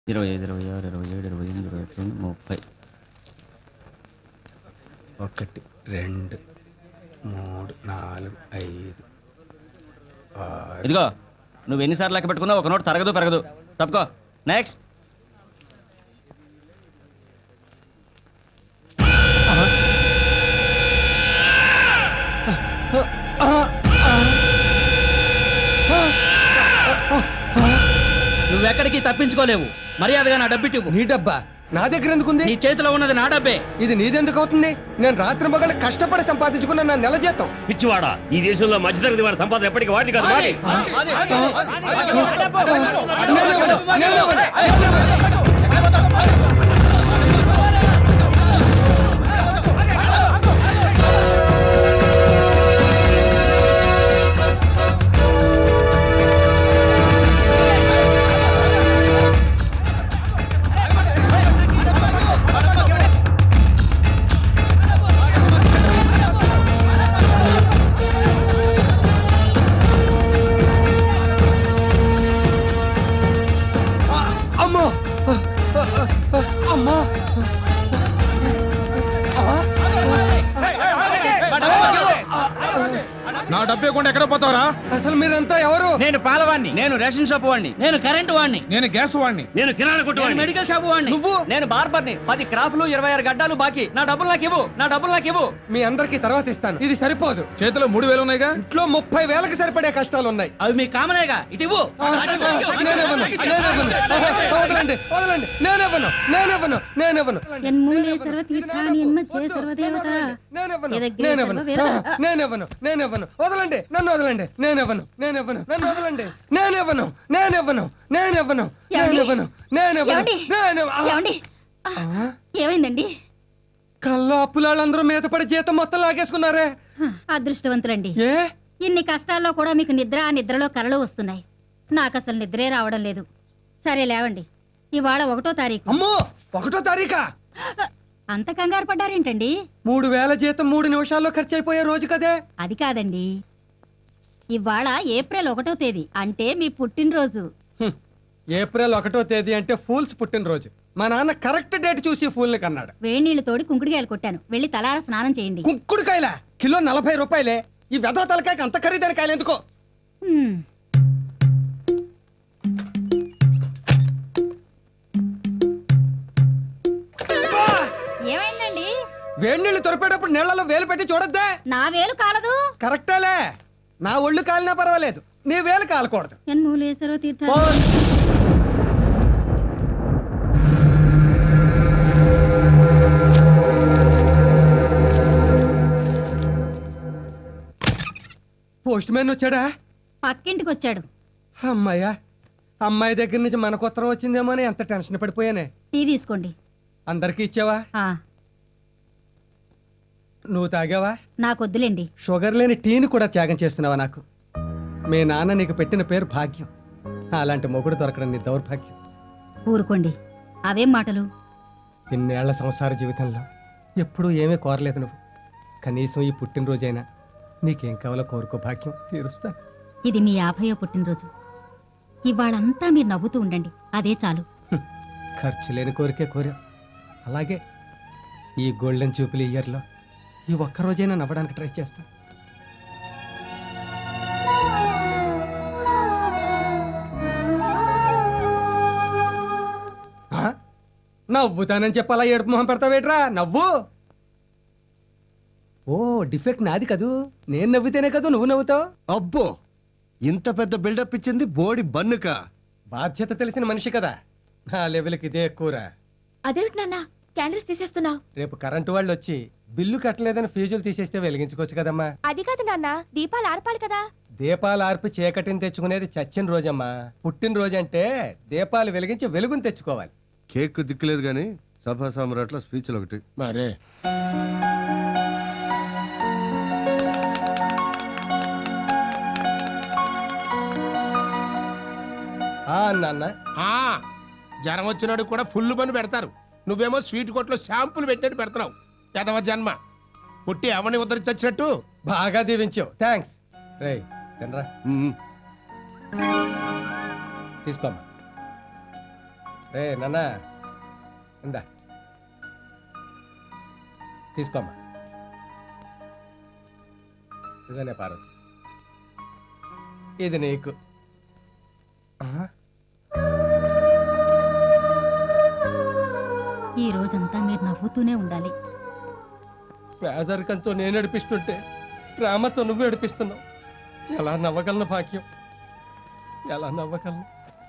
ఇరవై ఐదు ఇరవై ఆరు ఇరవై ఏడు ఇరవై ఎనిమిది ఇరవై తొమ్మిది ముప్పై ఒకటి రెండు మూడు నాలుగు ఐదు ఆరు ఇదిగో నువ్వు ఎన్నిసార్లు లెక్క పెట్టుకున్నా ఒక నోట్ తరగదు పెరగదు తప్పుకో నెక్స్ట్ నువ్వెక్కడికి తప్పించుకోలేవు మర్యాదగా నా డబ్బిటివ్వు నీ డబ్బా నా దగ్గర ఎందుకుంది నీ చేతిలో ఉన్నది నా డబ్బే ఇది నీదెందుకు అవుతుంది నేను రాత్రి మగళ్ళు కష్టపడి సంపాదించుకున్న నా నెల జీతం పిచ్చివాడా ఈ దేశంలో మధ్యతరగతి వారి సంపాదన ఎప్పటికీ వాడి కాదు వాడి నేనివ్వను, నేనివ్వను, నేనివ్వను. ఆ, అమ్మో ఆ, ఆ, ఆ, అమ్మో నా డబ్బు ఇవ్వకుండా ఎక్కడ పోతావరా అసలు మీరంతా ఎవరు నేను పాలవాణ్ణి నేను రేషన్ షాప్ వాడిని నేను కరెంట్ వాడిని నేను గ్యాస్ వాడిని నేను కిరాణా నేను కొట్టువాడిని మెడికల్ షాప్ వాడిని నువ్వు? నేను బార్బర్ని పది క్రాఫ్లు ఇరవై ఆరు గడ్డాలు బాకీ నా డబ్బులు నాకు ఇవ్వు నా డబ్బులు నాకు ఇవ్వు మీ అందరికి తర్వాత ఇస్తాను ఇది సరిపోదు చేతిలో మూడు వేలు ఉన్నాయిగా ఇంట్లో ముప్పై వేలకు సరిపడే కష్టాలు ఉన్నాయి అవి మీ కామనేగా ఇటు ఇవ్వు ఆ, ఆ, నేనివ్వను, నేనివ్వను. వదలండి వదలండి నేనివ్వను నేనివ్వను నేనివ్వను యన్మూలే సర్వతీర్థాని యన్మధ్యే సర్వదేవత నేనివ్వను యదగ్రే నేనివ్వను సర్వవేద. ఆ, నేనివ్వను నేనివ్వను వదలండి నన్ను వదలండి నేనివ్వను నేనివ్వను నన్ను వదలండి నేనివ్వను నేనివ్వను నేనివ్వను ఏమండి? నేనివ్వను నేనివ్వను ఏమండి? నేనివ్వ- ఆ, ఏమండి ఆ, ఏమైందండి కళ్ళ అప్పులాళ్ళందరూ మీద పడి జీతం మొత్తం లాగేసుకున్నారే హ, అదృష్టవంతులండి ఏ ఇన్ని కష్టాల్లో కూడా మీకు నిద్ర ఆ నిద్రలో కలలు వస్తున్నాయి నాకు అసలు నిద్రే రావడం లేదు సరే లేవండి ఇవాళ ఒకటో తారీఖు అమ్మో ఒకటో తారీఖా అంత కంగారు పడ్డారేంటండి మూడు వేల జీతం మూడు నిమిషాల్లో ఖర్చు అయిపోయే రోజు కదే అది కాదండి ఇవాళ ఏప్రిల్ ఒకటో తేదీ అంటే మీ పుట్టినరోజు హ్మ్. ఏప్రిల్ ఒకటో తేదీ అంటే ఫూల్స్ పుట్టినరోజు మా నాన్న కరెక్ట్ డేట్ చూసి ఫూల్ని కన్నాడు వేడి నీళ్లు తోడి కుంకుడికాయలు కొట్టాను వెళ్ళి తలార స్నానం చేయండి కుంకుడుకాయల కిలో నలభై రూపాయలే ఈ వెధవ తలకాయకి అంత ఖరీదైన కాయలు ఎందుకో హ్మ్. ఏమైందండి వేడి నీళ్ళు తొరిపేటప్పుడు నీళ్లలో వేలు పెట్టి చూడొద్దే నా వేలు కాలదు కరెక్టేలే నా ఒళ్ళు కాలినా పర్వాలేదు నీ వేలు కాలకూడదు యన్మూలేశ్వరో తీర్థ పో. పోస్ట్ మ్యాన్ వచ్చాడా పక్కింటికి వచ్చాడు అమ్మాయ్యా అమ్మాయి దగ్గర నుంచి మనకు ఉత్తరం వచ్చిందేమో అని ఎంత టెన్షన్ పడిపోయానే టీ తీసుకోండి అందరికీ ఇచ్చావా ఆ నువ్వు తాగావా నాకొద్దులేండి షుగర్ లేని టీని కూడా త్యాగం చేస్తున్నావా నాకు మీ నాన్న నీకు పెట్టిన పేరు భాగ్యం అలాంటి మొగుడు దొరకడం నీ దౌర్భాగ్యం ఊరుకోండి అవేం మాటలు ఇన్నేళ్ల సంసార జీవితంలో ఎప్పుడూ ఏమీ కోరలేదు నువ్వు కనీసం ఈ పుట్టినరోజైనా నీకేం కావాలో కోరుకో భాగ్యం తీరుస్తా ఇది మీ యాభయో పుట్టినరోజు ఇవాళంతా మీరు నవ్వుతూ ఉండండి అదే చాలు ఖర్చు లేని కోరికే కోరా అలాగే ఈ గోల్డెన్ జూపిలీ ఇయర్లో ఈ ఒక్క రోజైనా నవ్వడానికి ట్రై చేస్తా ఆ? నవ్వుతానని చెప్పి అలా ఏడుపు మొహం పెడతావేట్రా నవ్వు ఓ డిఫెక్ట్ నాది కదూ నేను నవ్వితేనే కదూ నువ్వు నవ్వుతావు అబ్బో ఇంత పెద్ద బిల్డప్ ఇచ్చింది బోడి బన్నుక బాధ్యత తెలిసిన మనిషి కదా నా లెవెల్కి ఇదే ఎక్కువరా అదేమిటి నాన్న క్యాండిల్స్ తీసేస్తున్నావు రేపు కరెంటు వాళ్ళు వచ్చి బిల్లు కట్టలేదని ఫీజులు తీసేస్తే వెలిగించుకోవచ్చు కదమ్మా అది కాదు నాన్న దీపాలు ఆర్పాలి కదా దీపాలు ఆర్పి చీకటిని తెచ్చుకునేది చచ్చిన రోజమ్మా పుట్టినరోజు అంటే దీపాలు వెలిగించి వెలుగుని తెచ్చుకోవాలి కేక్ దిక్కులేదు గాని సభా సామ్రాట్ల స్పీచ్లు ఒకటి మరే ఆ నాన్న ఆ జ్వరం వచ్చినాడు కూడా ఫుల్ పని పెడతారు నువ్వేమో స్వీట్ కొట్లో షాంపులు పెట్టినట్టు పెడుతున్నావు ఎదవ జన్మ పుట్టి అవని ఉద్ధరించొచ్చినట్టు బాగా దీవించావు థ్యాంక్స్ రే తినరా మ్మ్. తీసుకోమ్మా రే నాన్న ఇందా తీసుకోమ్మా ఇదనే పార్వతి ఇది నీకు ఆ? ఈ రోజంతా మీరు నవ్వుతూనే ఉండాలి పేదరికంతో నేను నడిపిస్తుంటే ప్రేమతో నువ్వు నడిపిస్తున్నావు ఎలా నవ్వగలను భాగ్యం ఎలా నవ్వగలను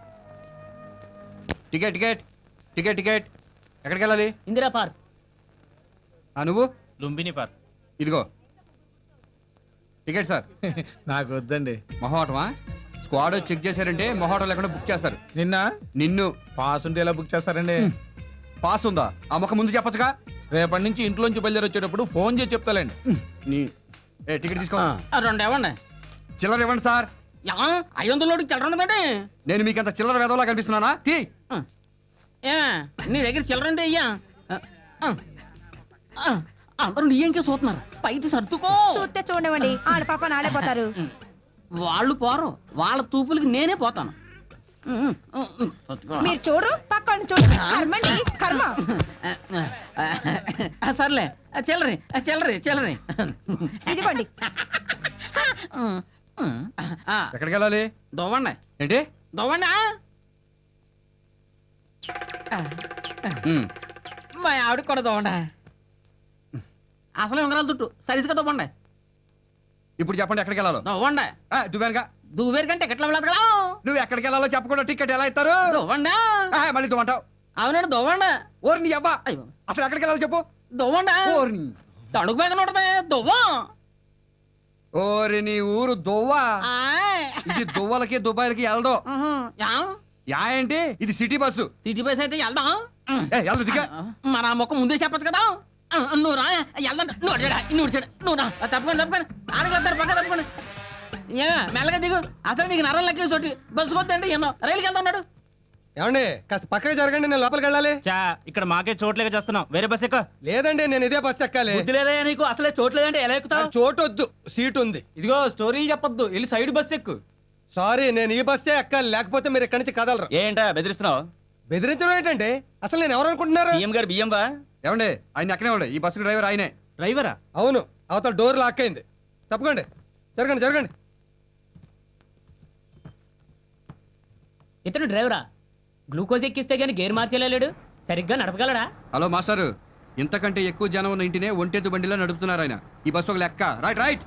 టికెట్ టికెట్ టికెట్ టికెట్ ఎక్కడికి వెళ్ళాలి ఇందిరా పార్క్ ఆ నువ్వు లుంబిని పార్క్ ఇదిగో టికెట్ సార్ నాకు వద్దండి మొహోటమా స్క్వాడ్ చెక్ చేశారంటే మొహోటం లేకుండా బుక్ చేస్తారు నిన్న నిన్ను పాస్ ఉంటే ఎలా బుక్ చేస్తారండి పాస్ ఉందా ఆ ముఖం ముందు చెప్పొచ్చుగా రేపటి నుంచి ఇంట్లోంచి బయలుదేరి వచ్చేటప్పుడు ఫోన్ చేసి చెప్తాలండి నీ ఏ టికెట్ తీసుకో రెండు ఇవ్వండి చిల్లర ఇవ్వండి సార్ ఐదు వందల చిల్లర ఉండదండి నేను మీకు అంత చిల్లర వేదవలా కనిపిస్తున్నానా తీ ఏ నీ దగ్గర చిల్లర అంటే అయ్యా అందరూ నీ ఇంకే చూస్తున్నారు బయట సర్దుకో చూస్తే చూడవండి ఆడ పాప నాడే పోతారు వాళ్ళు పోరు వాళ్ళ తూపులకి నేనే పోతాను ఉమ్, ఉమ్, ఉమ్, సర్దుకో. మీరు చూడు పక్కన చూడు కర్మండి కర్మ ఆ, సర్లే ఆ, చిల్లరి ఆ, చిల్లరి చిల్లరి ఇదిగోండి ఉమ్, ఉమ్, ఆ, ఎక్కడికి వెళ్ళాలి దవ్వండి ఏంటి దవ్వండి ఆ. ఉమ్, మా ఆవిడ కూడా దవ్వండి అసలు ఉంగరాలు దుట్టు సరిగ్గా దవ్వండి ఇప్పుడు చెప్పండి ఎక్కడికి వెళ్ళాలో దవ్వండి ఆ, దువ్వానుగా దువ్వేరు కంటే ఎట్లా వెళ్ళదు కదా నువ్వు ఎక్కడికి వెళ్ళాలో చెప్పకుండా టికెట్ ఎలా ఇస్తారు దవ్వండి ఆ, మళ్ళీ దువ్వంటావు అవునండి దవ్వండి ఓరి నీ అబ్బా అయ్యో అసలు ఎక్కడికి వెళ్ళాలో చెప్పు దవ్వండి ఓరి తడుగు మీద ఉంటది దువ్వం ఓరి నీ ఊరు దువ్వా ఆయ్. ఇది దువ్వలకి దుబాయ్లకి వెళ్ళదు ఉహు. యా? యా ఏంటి ఇది సిటీ బస్సు సిటీ బస్ అయితే వెళ్దాం ఏ వెళ్ళు దిగా మన మొక్క ముందే చెప్పచ్చు కదా ఆ, నువ్వు రా వెళ్దాం నువ్వు అడిగాడా నువ్వు చెడు నువ్వు రా ఆ, తప్పకుండా తప్పకుండా ఆడికి వెళ్తారు పక్క తప్పకుండా ఏ మెల్లగా దిగు అసలు నీకు నరం లెక్కేసి తోటి బస్సు కొద్దంటే ఏమో రైలుకి వెళ్తా ఉన్నాడు ఏమండి కాస్త పక్కకి జరగండి నేను లోపలికి వెళ్ళాలి చా ఇక్కడ మాకే చోట్లేక చేస్తున్నాం వేరే బస్ ఎక్క లేదండి నేను ఇదే బస్సు ఎక్కాలి బుద్ధి లేదా నీకు అసలే చోట్లేదంటే ఎలా నాకు చోటు వద్దు సీట్ ఉంది ఇదిగో స్టోరీలు చెప్పొద్దు వెళ్ళి సైడ్ బస్ ఎక్కు సారీ నేను ఈ బస్సే ఎక్కాలి లేకపోతే మీరు ఇక్కడి నుంచి కదలరు ఏంటా బెదిరిస్తున్నావు బెదిరించడం ఏంటంటే అసలు నేను ఎవరు అనుకుంటున్నారు బియ్యం గారు బియ్యం బా ఏమండి ఆయన ఎక్కడే ఉండే ఈ బస్సు డ్రైవర్ ఆయనే డ్రైవరా అవును అవతల డోర్ లాక్ అయింది తప్పకండి జరగండి జరగండి ఇతను డ్రైవరా గ్లూకోజ్ ఎక్కిస్తే గానీ గేర్ మార్చేలేడు సరిగ్గా నడపగలడా హలో మాస్టారు ఇంతకంటే ఎక్కువ జనం ఉన్న ఇంటినే ఒంటెద్దు బండిలో నడుపుతున్నారు ఆయన ఈ బస్సు ఒక లెక్క రైట్ రైట్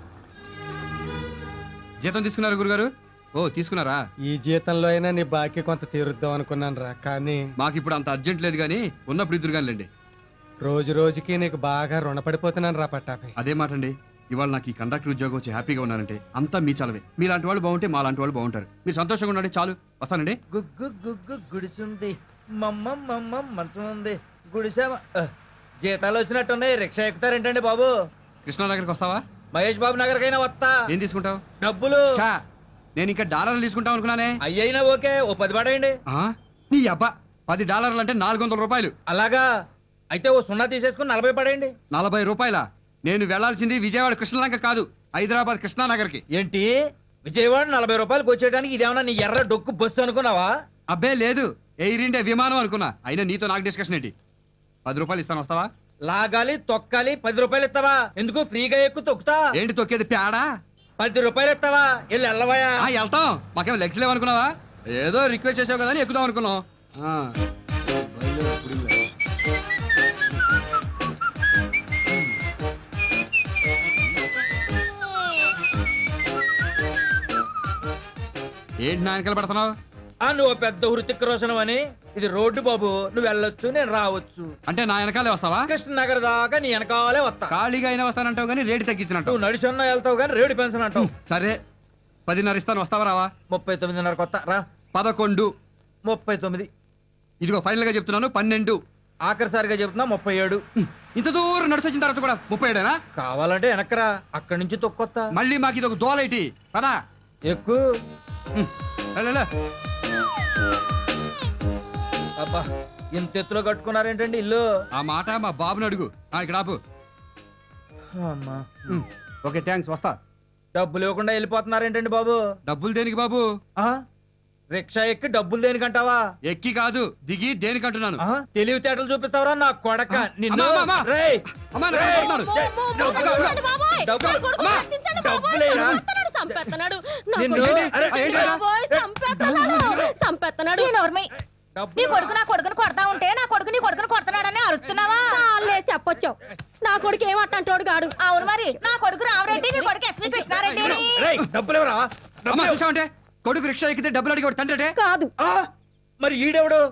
జీతం తీసుకున్నారు గురుగారు ఓ తీసుకున్నారా ఈ జీతంలో అయినా నీ బాకీ కొంత తీరుద్దాం అనుకున్నాను రా కానీ మాకు ఇప్పుడు అంత అర్జెంట్ లేదు కానీ ఉన్నప్పుడు ఇద్దరు కానిలేండి రోజు రోజుకి నీకు బాగా రుణపడిపోతున్నాను రా పట్టాపై అదే మాట అండి ఇవాళ నాకు ఈ కండక్టర్ ఉద్యోగం వచ్చి హ్యాపీగా ఉన్నానంటే అంతా మీ చలవే మీలాంటి వాళ్ళు బాగుంటే మా లాంటి వాళ్ళు బాగుంటారు మీరు సంతోషంగా ఉండండి చాలు వస్తానండి గుగ్గు గుగ్గు గుడిసుంది మమ్మ మమ్మ మంచం ఉంది గుడిసా జీతాలు వచ్చినట్టున్నాయి రిక్షా ఎక్కుతారేంటండి బాబు కృష్ణా దగ్గరికి వస్తావా మహేష్ బాబు నగర్కైనా వస్తా ఏం తీసుకుంటావు డబ్బులు చా నేను ఇంకా డాలర్లు తీసుకుంటాం అనుకున్నానే అయ్యైనా ఓకే ఓ పది పడేయండి ఆ? నీ అబ్బా పది డాలర్లు అంటే నాలుగు వందల రూపాయలు అలాగా అయితే ఓ సున్నా తీసేసుకుని నలభై పడేయండి నలభై రూపాయల నేను వెళ్లాల్సింది విజయవాడ కృష్ణలంక కాదు హైదరాబాద్ కృష్ణానగర్కి ఏంటి విజయవాడ నలభై రూపాయలకు వచ్చేయడానికి ఇదేమన్నా నీ ఎర్ర డొక్కు బస్సు అనుకున్నావా అబ్బే లేదు ఎయిర్ ఇండియా విమానం అనుకున్నా అయినా నీతో నాకు డిస్కషన్ ఏంటి పది రూపాయలు ఇస్తాను వస్తావా లాగాలి తొక్కాలి పది రూపాయలు ఇస్తావా ఎందుకు ఫ్రీగా ఎక్కువ తొక్కుతా ఏంటి తొక్కేది పేడా పది రూపాయలు ఇస్తావా వెళ్ళి వెళ్ళవయా ఆ, వెళ్తాం మాకేం లెగ్స్ లేవనుకున్నావా ఏదో రిక్వెస్ట్ చేసావు కదా అని ఎక్కుదాం అనుకున్నాం ఆ. ఏంటి నాయనకలు పడుతున్నావు ఆ నువ్వు పెద్ద హృతిక్ రోషన్ అని ఇది రోడ్డు బాబు నువ్వు వెళ్ళొచ్చు నేను రావచ్చు అంటే నా వెనకాలే వస్తావా కృష్ణ నగర్ దాకా నీ వెనకాలే వస్తా ఖాళీగా అయినా వస్తానంటావు కానీ రేటు తగ్గించినట్టు నువ్వు నడిచున్నా వెళ్తావు కానీ రేడు పెన్షన్ అంటావు సరే పదిన్నర ఇస్తాను వస్తావా రావా ముప్పై తొమ్మిదిన్నర కొత్త రా పదకొండు ముప్పై తొమ్మిది ఇదిగో ఫైనల్ గా చెప్తున్నాను పన్నెండు ఆఖరిసారిగా చెప్తున్నా ముప్పై ఏడు ఇంత దూరం నడిచి వచ్చిన తర్వాత కూడా ముప్పై ఏడేనా కావాలంటే వెనకరా అక్కడి నుంచి తొక్కొత్తా మళ్ళీ మాకు ఇది ఒక దోలైటి పదా ఎక్కువ వెళ్ళు. అబ్బా ఇంత ఎత్తులో కట్టుకున్నారేంటండి ఇల్లు ఆ మాట మా బాబుని అడుగు ఆ, ఇక్కడ ఆపు అమ్మా ఓకే థ్యాంక్స్ వస్తా డబ్బు లేకుండా వెళ్ళిపోతున్నారేంటండి బాబు డబ్బులు దేనికి బాబు ఆ రిక్షా ఎక్కి డబ్బులు దేనికంటావా ఎక్కి కాదు దిగి దేనికంటున్నాను ఆహా, తెలివితేటలు చూపిస్తావరా నా కొడక నిన్ను అమ్మా, అమ్మా, అమ్మా. రేయ్, అమ్మా, నా రేయ్, కొడుతున్నాడు. డబ్బులు- డబ్బులు- అమ్మా, డబ్బులేరా? చంపేస్తున్నాడు నిన్ను అరే, ఏంటిరా? చంపేస్తున్నాడు నోర్మి నీ కొడుకు నా కొడుకుని కొడతా ఉంటే నా కొడుకు నీ కొడుకుని కొడుతున్నాడని అరుస్తున్నావా చాలే చెప్పొచ్చావు నా కొడుకు ఏమంటాడు గాడు అవును మరి నా కొడుకు రామరెడ్డి నీ కొడుకు ఎస్వి కృష్ణారెడ్డి రేయ్, డబ్బులు ఎవరా అమ్మా చూసావంటే కొడుకు రిక్షా ఎక్కితే డబ్బులు అడిగి తండ్రి కాదు మరి ఈడెవడు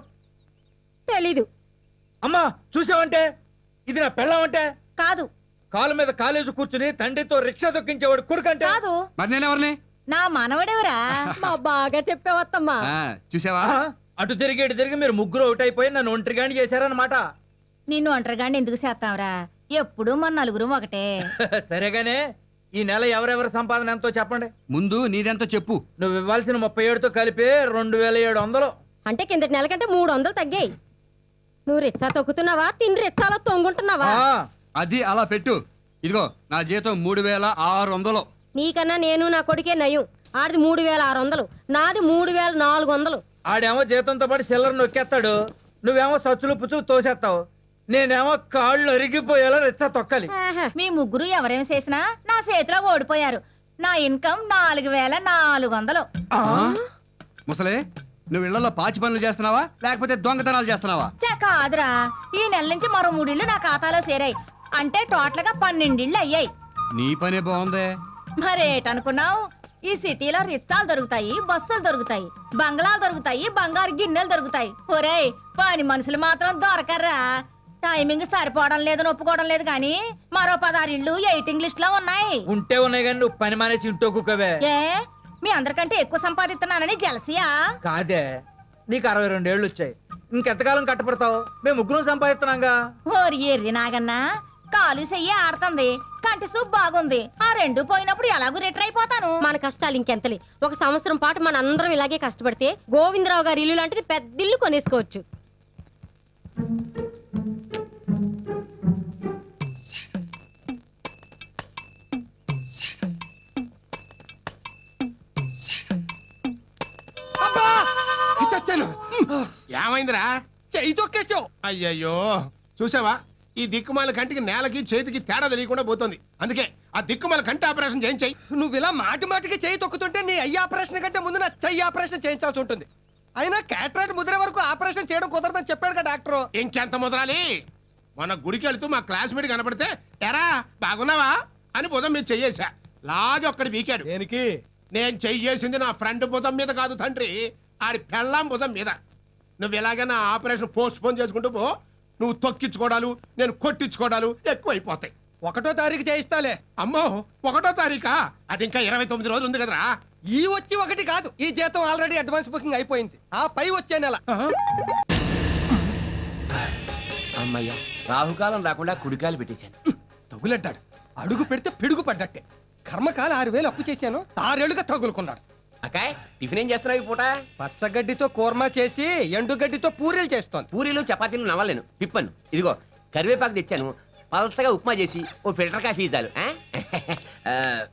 తెలీదు అమ్మా చూసావంటే ఇది నా పెళ్ళామంటే కాదు కాలు మీద కాలేజీ కూర్చుని తండ్రితో రిక్షా దొక్కించేవాడు కొడుకంటే కాదు మరి నేనెవరిని నా మనవడెవరా మా బాగా చెప్పావత్తమ్మా ఆ, చూసావా ఆహా, అటు తిరిగి ఇటు తిరిగి మీరు ముగ్గురు అవుట్ అయిపోయి నన్ను ఒంటరిగాని చేశారన్నమాట నిన్ను ఒంటరిగాండి ఎందుకు చేస్తావురా ఎప్పుడు మన నలుగురు ఒకటే సరేగానే ఈ నెల ఎవరెవరి సంపాదన ఎంతో చెప్పండి ముందు నీదెంతో చెప్పు నువ్వు ఇవ్వాల్సిన ముప్పై ఏడుతో కలిపి రెండు వేల ఏడు వందలు అంటే కిందటి నెల కంటే మూడు వందలు తగ్గాయి నువ్వు రిచ్చా తొక్కుతున్నావా తిని రిచ్చాలో తొంగుంటున్నావా ఆ, అది అలా పెట్టు ఇదిగో నా జీతం మూడు వేల ఆరు వందలు నీకన్నా నేను నా కొడుకే నయం ఆడిది మూడు వేల ఆరు వందలు నాది మూడు వేల నాలుగు వందలు ఆడేమో జీతంతో పాటు సిల్లర్ నొక్కేస్తాడు నువ్వేమో సచ్చులు పుచ్చులు తోసేస్తావు నేనేమో కాళ్ళు అరిగిపోయేలా రిచ్చా తొక్కాలి ఆహా. మీ ముగ్గురు ఎవరేం చేసినా నా చేతిలో ఓడిపోయారు నా ఇన్కమ్ నాలుగు వేల నాలుగు వందలు ఆ, ముసలే నువ్వు ఇళ్లలో పాచి పనులు చేస్తున్నావా లేకపోతే దొంగతనాలు చేస్తున్నావా చా కాదురా ఈ నెల నుంచి మరో మూడిళ్ళు నా ఖాతాలో చేరాయి అంటే టోటల్ గా పన్నెండిళ్ళు అయ్యాయి నీ పనే బాగుందే మరేటనుకున్నావు ఈ సిటీలో రిచ్చాలు దొరుకుతాయి బస్సులు దొరుకుతాయి బంగ్లాలు దొరుకుతాయి బంగారు గిన్నెలు దొరుకుతాయి ఒరేయ్ పని మనుషులు మాత్రం దొరకర్రా టైమింగ్ సరిపోవడం లేదని ఒప్పుకోవడం లేదు కానీ మరో పదహారు ఇళ్ళు ఎయిటింగ్ లిస్ట్ లో ఉన్నాయి ఉంటే ఉన్నాయి కానీ నువ్వు పని మానేసి ఇంటో కుక్కవే ఏ మీ అందరికంటే ఎక్కువ సంపాదిస్తున్నానని జలసియా కాదే నీకు అరవై రెండేళ్లు వచ్చాయి ఇంకెంతకాలం కట్టపడతావు మేము ముగ్గురం సంపాదిస్తున్నాంగా ఓరి ఎర్రి నాగన్నా కాలు చెయ్యి ఆడుతుంది కంటి సూప్ బాగుంది ఆ రెండు పోయినప్పుడు ఎలాగూ రిటర్ అయిపోతాను మన కష్టాలు ఇంకెంతలే ఒక సంవత్సరం పాటు మన అందరం ఇలాగే కష్టపడితే గోవిందరావు గారి ఇల్లు లాంటిది పెద్ద ఇల్లు కొనేసుకోవచ్చు చచ్చాను ఏమైందిరా చెయ్యి తొక్కేసావు అయ్యయ్యో చూసావా ఈ దిక్కుమాల కంటికి నేలకి చేతికి తేడా తెలియకుండా పోతుంది అందుకే ఆ దిక్కుమాల కంటి ఆపరేషన్ చేయించాయి నువ్వు ఇలా మాటి మాటికి చేయి తొక్కుతుంటే నీ అయ్యి ఆపరేషన్ కంటే ముందు నా చెయ్యి ఆపరేషన్ చేయించాల్సి ఉంటుంది అయినా క్యాటరాక్ట్ ముదిరే వరకు ఆపరేషన్ చేయడం కుదరదని చెప్పాడు కదా డాక్టర్ ఇంకెంత ముదరాలి మన గుడికి వెళ్తూ మా క్లాస్మేట్ కనపడితే ఎరా బాగున్నావా అని బుధం మీద చెయ్యేశా లాగి ఒక్కడి వీకాడు దేనికి నేను చెయ్యేసింది నా ఫ్రెండ్ భుజం మీద కాదు తండ్రి ఆడి పెళ్ళాం భుజం మీద నువ్వు ఇలాగే నా ఆపరేషన్ పోస్ట్ పోన్ చేసుకుంటూ పో నువ్వు తొక్కించుకోవడాలు నేను కొట్టించుకోవడాలు ఎక్కువైపోతాయి ఒకటో తారీఖు చేయిస్తాలే అమ్మో ఒకటో తారీఖా అది ఇంకా ఇరవై తొమ్మిది రోజులు ఉంది కదరా ఈ వచ్చి ఒకటి కాదు ఈ జీతం ఆల్రెడీ అడ్వాన్స్ బుకింగ్ అయిపోయింది ఆ పై వచ్చే నెల అమ్మయ్య రాహుకాలం రాకుండా కుడికాయలు పెట్టేశాను తగులడ్డాడు అడుగు పెడితే పిడుగు పడ్డట్టే కర్మకాల ఆరు వేలు అప్పు చేశాను ఆరేళ్లుగా తగులుకున్నాడు అక్కాయ్ టిఫిన్ ఏం చేస్తున్నావు ఈ పూట పచ్చగడ్డితో కూర్మా చేసి ఎండుగడ్డితో పూరీలు చేస్తోంది పూరీలు చపాతీలు నవ్వలేను పిప్పను ఇదిగో కరివేపాకు తెచ్చాను పలసగా ఉప్మా చేసి ఓ ఫిల్టర్ కాఫీ చాలు ఆ? ఆ,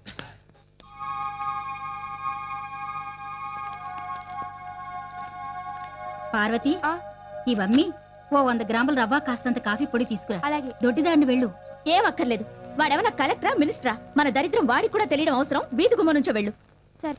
పార్వతి ఇవమ్మి ఓ వంద గ్రాముల రవ్వ కాస్తంత కాఫీ పొడి తీసుకురా అలాగే దొడ్డిదాన్ని వెళ్ళు ఏం అక్కర్లేదు వాడేమన్నా కలెక్టరా మినిస్టరా మన దరిద్రం వాడికి కూడా తెలియడం అవసరం వీధి గుమ్మ నుంచో వెళ్ళు సరే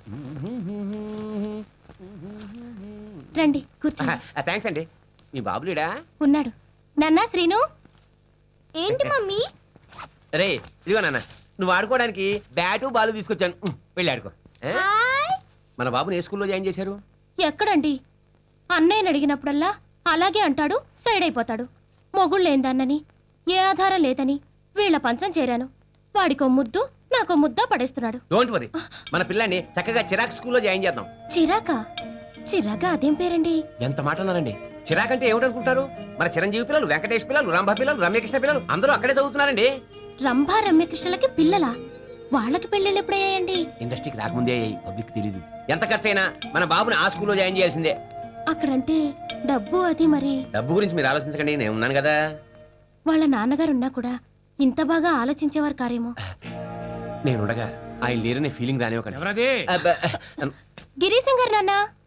రండి కూర్చోండి ఆ, థాంక్స్ అండి మీ బాబులేడా ఉన్నాడు నాన్నా శ్రీను ఏంటి మమ్మీ రే ఇదిగో నాన్న నువ్వు ఆడుకోవడానికి బ్యాటు బాలు తీసుకొచ్చాను ఉమ్, వెళ్ళి ఆడుకో ఆ? మన బాబుని ఏ స్కూల్లో జాయిన్ చేశారు ఎక్కడండి అన్నయ్యని అడిగినప్పుడల్లా అలాగే అంటాడు సైడ్ అయిపోతాడు మొగుళ్ళేందన్నని ఏ ఆధారం లేదని వీళ్ళ పంచం చేరాను వాడికో ముద్దు నాకో ముద్ద పడేస్తున్నాడు డోంట్ వరీ మన పిల్లాన్ని చక్కగా చిరాక్ స్కూల్లో జాయిన్ చేద్దాం చిరాకా చిరాకా అదేం పేరండి ఎంత మాట అన్నారండి చిరాక్ అంటే ఏమిటనుకుంటారు మన చిరంజీవి పిల్లలు వెంకటేష్ పిల్లలు రంభ పిల్లలు రమ్యకృష్ణ పిల్లలు అందరూ అక్కడే చదువుతున్నారండి రంభా రమ్యకృష్ణలకి పిల్లలా వాళ్ళకి పెళ్ళిళ్ళు ఎప్పుడయ్యాయండి ఇండస్ట్రీకి రాకముందే పబ్లిక్ తెలీదు ఎంత ఖర్చైనా మన బాబుని ఆ స్కూల్లో జాయిన్ చేయాల్సిందే అక్కడంటే డబ్బు అది మరి డబ్బు గురించి మీరు ఆలోచించకండి నేను ఉన్నాను కదా వాళ్ళ నాన్నగారు ఉన్నా కూడా ఇంత బాగా ఆలోచించేవారు కారేమో నేను ఉండగా ఆయన లేరనే ఫీలింగ్ రానివ్వకండి ఎవరది అబ్బా, గిరీశం గారు నాన్న